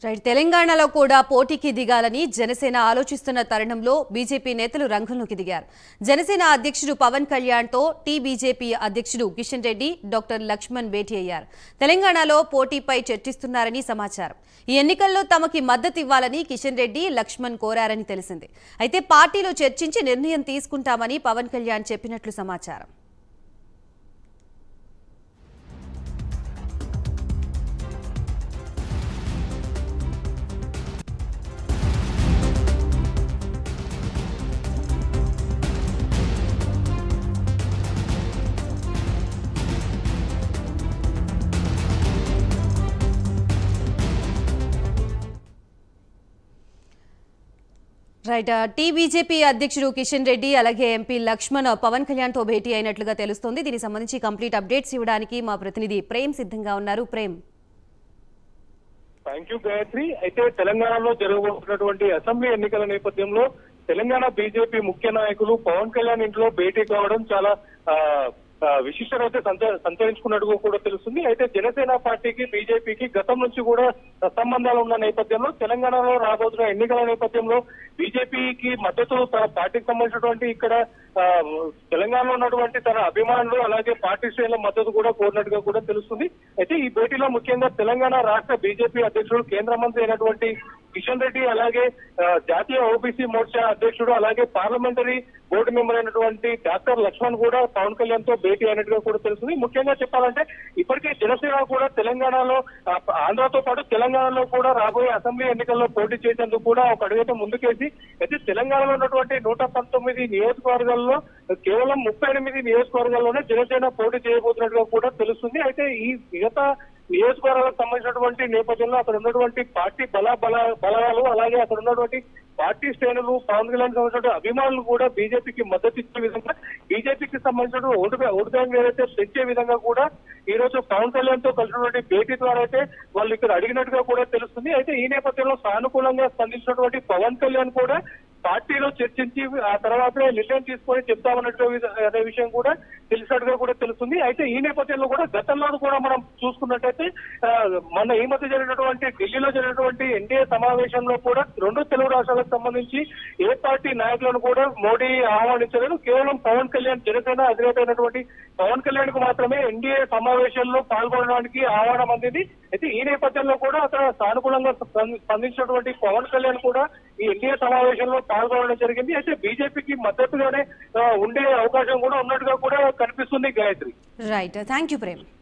right తెలంగాణలో కూడా పోటీకి దిగాలని జనసేన ఆలోచిస్తున్న తరుణంలో బీజేపీ నేతలు రంగంలోకి దిగారు జనసేన అధ్యక్షుడు పవన్ కళ్యాణ్తో టీ బీజేపీ అధ్యక్షుడు కిషన్ రెడ్డి డాక్టర్ లక్ష్మణ్ భేటీ అయ్యారు తెలంగాణలో పోటీపై చర్చిస్తున్నారని సమాచారం ఈ ఎన్నికల్లో తమకి మద్దతు ఇవ్వాలని కిషన్ రెడ్డి లక్ష్మణ్ కోరారని తెలిసింది అయితే పార్టీలో చర్చించి నిర్ణయం తీసుకుంటామని పవన్ కళ్యాణ్ చెప్పినట్లు సమాచారం రైట్ టీ బీజేపీ అధ్యక్షుడు కిషన్ రెడ్డి అలాగే ఎంపీ లక్ష్మణ్ పవన్ కళ్యాణ్ తో భేటీ అయినట్లుగా తెలుస్తోంది దీనికి సంబంధించి కంప్లీట్ అప్డేట్స్ ఇవ్వడానికి మా ప్రతినిధి ప్రేమ్ సిద్ధంగా ఉన్నారు ప్రేమ్ థ్యాంక్ యూ గాయత్రి అయితే తెలంగాణలో జరగబోతున్నటువంటి అసెంబ్లీ ఎన్నికల నేపథ్యంలో తెలంగాణ బీజేపీ ముఖ్య నాయకులు పవన్ కళ్యాణ్ ఇంట్లో భేటీ కావడం చాలా ఆ, ఆ, విశిష్టత అయితే సంచ- సంతరించుకున్నట్టుగా కూడా తెలుస్తుంది అయితే జనసేన పార్టీకి బీజేపీకి గతం నుంచి కూడా సంబంధాలు ఉన్న నేపథ్యంలో తెలంగాణలో రాబోతున్న ఎన్నికల నేపథ్యంలో బీజేపీకి మద్దతు తన పార్టీకి సంబంధించినటువంటి ఇక్కడ ఆ, తెలంగాణలో ఉన్నటువంటి తన అభిమానులు అలాగే పార్టీ శ్రేణుల మద్దతు కూడా కోరినట్టుగా కూడా తెలుస్తుంది అయితే ఈ భేటీలో ముఖ్యంగా తెలంగాణ రాష్ట్ర బీజేపీ అధ్యక్షుడు కేంద్ర మంత్రి అయినటువంటి కిషన్ రెడ్డి అలాగే ఆ, జాతీయ ఓబీసీ మోర్చా అధ్యక్షుడు అలాగే పార్లమెంటరీ బోర్డు మెంబర్ అయినటువంటి డాక్టర్ లక్ష్మణ్ కూడా పవన్ కళ్యాణ్ తో భేటీ అయినట్టుగా కూడా తెలుస్తుంది ముఖ్యంగా చెప్పాలంటే ఇప్పటికే జనసేన కూడా తెలంగాణలో ఆ, ఆంధ్రతో పాటు తెలంగాణలో కూడా రాబోయే అసెంబ్లీ ఎన్నికల్లో పోటీ చేసేందుకు కూడా ఒక అడుగైతే ముందుకేసి అయితే తెలంగాణలో ఉన్నటువంటి నూట పంతొమ్మిది నియోజకవర్గాల్లో కేవలం ముప్పై ఎనిమిది నియోజకవర్గాల్లోనే జనసేన పోటీ చేయబోతున్నట్టుగా కూడా తెలుస్తుంది అయితే ఈ మిగతా నియోజకవర్గాలకు సంబంధించినటువంటి నేపథ్యంలో అక్కడ ఉన్నటువంటి పార్టీ బల బల బలాలు అలాగే అక్కడ ఉన్నటువంటి పార్టీ శ్రేణులు పవన్ కళ్యాణ్ సంబంధించిన అభిమానులు కూడా బీజేపీకి మద్దతు ఇచ్చే విధంగా బీజేపీకి సంబంధించిన ఓటు బ్యా- ఓటు బ్యాంక్ ఏదైతే పెంచే విధంగా కూడా ఈ రోజు పవన్ కళ్యాణ్ తో కలిసినటువంటి భేటీ ద్వారా అయితే వాళ్ళు ఇక్కడ అడిగినట్టుగా కూడా తెలుస్తుంది అయితే ఈ నేపథ్యంలో సానుకూలంగా స్పందించినటువంటి పవన్ కళ్యాణ్ కూడా పార్టీలో చర్చించి ఆ తర్వాతనే నిర్ణయం తీసుకొని చెప్తామన్నట్టు అనే విషయం కూడా తెలిసినట్టుగా కూడా తెలుస్తుంది అయితే ఈ నేపథ్యంలో కూడా గతంలో కూడా మనం చూసుకున్నట్టయితే ఆ, మన ఈ మధ్య జరిగినటువంటి ఢిల్లీలో జరిగినటువంటి ఎన్డీఏ సమావేశంలో కూడా రెండు తెలుగు రాష్ట్రాలకు సంబంధించి ఏ పార్టీ నాయకులను కూడా మోడీ ఆహ్వానించలేదు కేవలం పవన్ కళ్యాణ్ జనసేన అధినేత అయినటువంటి పవన్ కళ్యాణ్ కు మాత్రమే ఎన్డీఏ సమావేశంలో పాల్గొనడానికి ఆహ్వానం అందింది అయితే ఈ నేపథ్యంలో కూడా అక్కడ సానుకూలంగా స్పంది- స్పందించినటువంటి పవన్ కళ్యాణ్ కూడా ఈ ఎన్డీఏ సమావేశంలో పాల్గొనడం జరిగింది అయితే బీజేపీకి మద్దతుగానే ఆ, ఉండే అవకాశం కూడా ఉన్నట్టుగా కూడా కనిపిస్తుంది Gayatri right thank you Prem